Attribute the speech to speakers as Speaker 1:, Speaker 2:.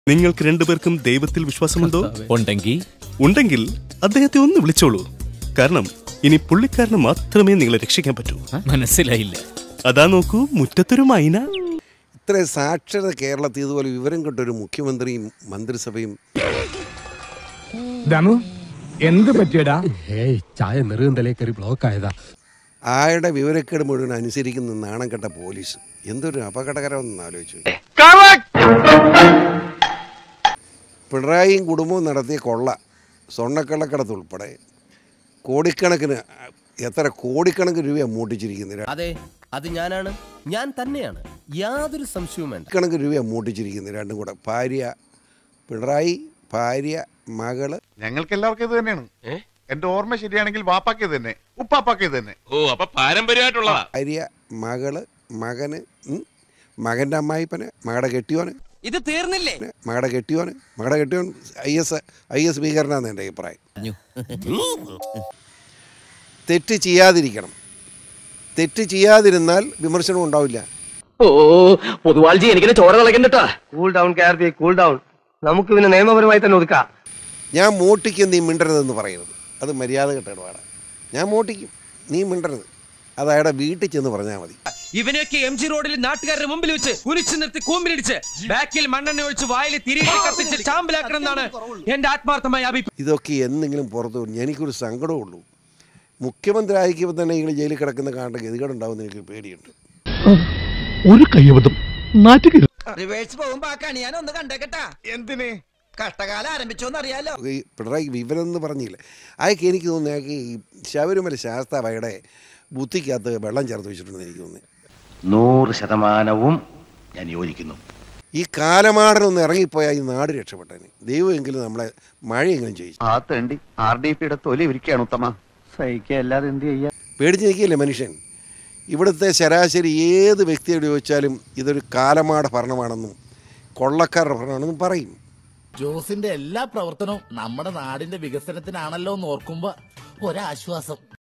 Speaker 1: നിങ്ങൾക്ക് രണ്ടുപേർക്കും ദൈവത്തിൽ വിശ്വാസമുണ്ടോ
Speaker 2: ഉണ്ടെങ്കിൽ
Speaker 1: ഉണ്ടെങ്കിൽ അദ്ദേഹത്തെ ഒന്ന് വിളിച്ചോളൂ കാരണം ഇനി പുള്ളിക്കാരന് മാത്രമേ നിങ്ങളെ രക്ഷിക്കാൻ പറ്റൂ
Speaker 2: മനസ്സിലായില്ല
Speaker 1: അതാ നോക്കൂ മുറ്റത്തൊരു മൈന
Speaker 3: ഇത്രയും സാക്ഷരത കേരളത്തിൽ ഇതുപോലെ വിവരം കിട്ടൊരു മുഖ്യമന്ത്രിയും മന്ത്രിസഭയും
Speaker 4: ദമു എന്ത് പറ്റിയടാ
Speaker 5: ഏയ് ചായ നെറുകന്തലേ കയറി ബ്ലോക്ക് ആയതാ
Speaker 3: ആയുടെ വിവരക്കേട് മുഴുവൻ അനുസരിക്കുന്ന നാണം കെട്ട പോലീസ് എന്തൊരു അപകടകരമെന്ന് ആലോചിച്ചു പിണറായിയും കുടുംബവും നടത്തിയ കൊള്ള സ്വർണ്ണക്കള്ളക്കടത്ത് ഉൾപ്പെടെ കോടിക്കണക്കിന് എത്ര കോടിക്കണക്കിന് രൂപയാണ് മൂട്ടിച്ചിരിക്കുന്നത്
Speaker 6: അതെ അത് ഞാനാണ് ഞാൻ തന്നെയാണ് യാതൊരു സംശയവും വേണ്ട
Speaker 3: കണക്കിന് രൂപയാണ് മൂട്ടിച്ചിരിക്കുന്നത് രണ്ടും കൂടെ ഭാര്യ പിണറായി ഭാര്യ മകള്
Speaker 7: ഞങ്ങൾക്ക് എല്ലാവർക്കും ഇത് തന്നെയാണ് എന്റെ ഓർമ്മ ശരിയാണെങ്കിൽ വാപ്പാക്കിയത് തന്നെ ഉപ്പാപ്പാക്കിയത് തന്നെ
Speaker 8: ഓ അപ്പൊ പാരമ്പര്യമായിട്ടുള്ളതാ
Speaker 3: ഭാര്യ മകള് മകന് ഉം, മകൻ്റെ അമ്മായിപ്പന് മകളുടെ കെട്ടിയോന്
Speaker 6: ഇത് തീർന്നില്ലേ
Speaker 3: മകളുടെ കെട്ടിയോന് മകളുടെ കെട്ടിയോൻ ഐ എസ് ഐ എസ് ഭീകരനാണ് എൻ്റെ അഭിപ്രായം തെറ്റ് ചെയ്യാതിരിക്കണം തെറ്റ് ചെയ്യാതിരുന്നാൽ വിമർശനം ഉണ്ടാവില്ല
Speaker 9: ഓ പൊതുവാൾജി എനിക്കിനെ ചോര കളക്കണ്ടട്ടാ cool down K R P cool down നമുക്ക് പിന്നെ നിയമപരമായി തന്നെ ഒതുക്കാം
Speaker 3: ഞാൻ മോട്ടിക്കും നീ മിണ്ടരുതെന്ന് പറയരുത് അത് മര്യാദ കെട്ട ഇടപാടാണ് ഞാൻ മോട്ടിക്കും നീ മിണ്ടരുത് അത് അയാളുടെ വീട്ടിൽ ചെന്ന് പറഞ്ഞാൽ മതി
Speaker 6: ഇവനെയൊക്കെ എം ജി റോഡിൽ നാട്ടുകാരുടെ മുമ്പിൽ വെച്ച് കുനിച്ചു നിർത്തി കൂമ്പിലിടിച്ച് ബാക്കിൽ മണ്ണെണ്ണ ഒഴിച്ച് വായിൽ തിരികെ കത്തിച്ച് ചാമ്പലാക്കണം എന്നാണ് എന്റെ ആത്മാർത്ഥമായ അഭിപ്രായം
Speaker 3: ഇതൊക്കെ എന്തെങ്കിലും പുറത്തു വരും എനിക്കൊരു സങ്കടമുള്ളൂ മുഖ്യമന്ത്രി ആയിരിക്കുമ്പോൾ തന്നെ ഇങ്ങനെ ജയിലിൽ കിടക്കുന്ന കാണേണ്ട ഗതികേടുണ്ടാവുമെന്ന് എനിക്ക് പേടിയുണ്ട്
Speaker 5: ഒരു കയ്യബദ്ധം നാറ്റുകരുത്
Speaker 10: റിവേഴ്സ് പോകുമ്പോ ആ കണി ഞാൻ ഒന്ന് കണ്ടേക്കട്ടാ
Speaker 7: എന്തിന്
Speaker 10: കഷ്ടകാലം ആരംഭിച്ചോന്ന് അറിയാലോ
Speaker 3: ഈ പിണറായി വിവരം എന്ന് പറഞ്ഞില്ല അയാൾക്ക് എനിക്ക് തോന്നുന്നു അയാൾക്ക് ഈ ശബരിമല ശാസ്താവയുടെ ബുദ്ധിക്കകത്ത് വെള്ളം ചേർത്ത് വെച്ചിട്ടുണ്ടെന്ന് എനിക്ക് തോന്നുന്നു
Speaker 9: നൂറ് ശതമാനവും ഞാൻ യോജിക്കുന്നു
Speaker 3: ഈ കാലമാടനൊന്ന് ഇറങ്ങിപ്പോയാൽ ഈ നാട് രക്ഷപ്പെട്ടതിന് ദൈവമെങ്കിലും നമ്മളെ മഴയെങ്കിലും ചെയ്യിച്ചു
Speaker 9: ആ തേണ്ടി ആർ ഡി പിയുടെ തൊലി ഇരിക്കുകയാണ് ഉത്തമ സഹിക്കുക അല്ലാതെ എന്ത് ചെയ്യാ
Speaker 3: പേടിച്ച് നിൽക്കില്ലേ മനുഷ്യൻ ഇവിടുത്തെ ശരാശരി ഏത് വ്യക്തിയോട് ചോദിച്ചാലും ഇതൊരു കാലമാട ഭരണമാണെന്നും കൊള്ളക്കാരുടെ ഭരണമാണെന്നും പറയും
Speaker 11: ജോസിന്റെ എല്ലാ പ്രവർത്തനവും നമ്മുടെ നാടിന്റെ വികസനത്തിനാണല്ലോ എന്ന് ഓർക്കുമ്പോ ഒരാശ്വാസം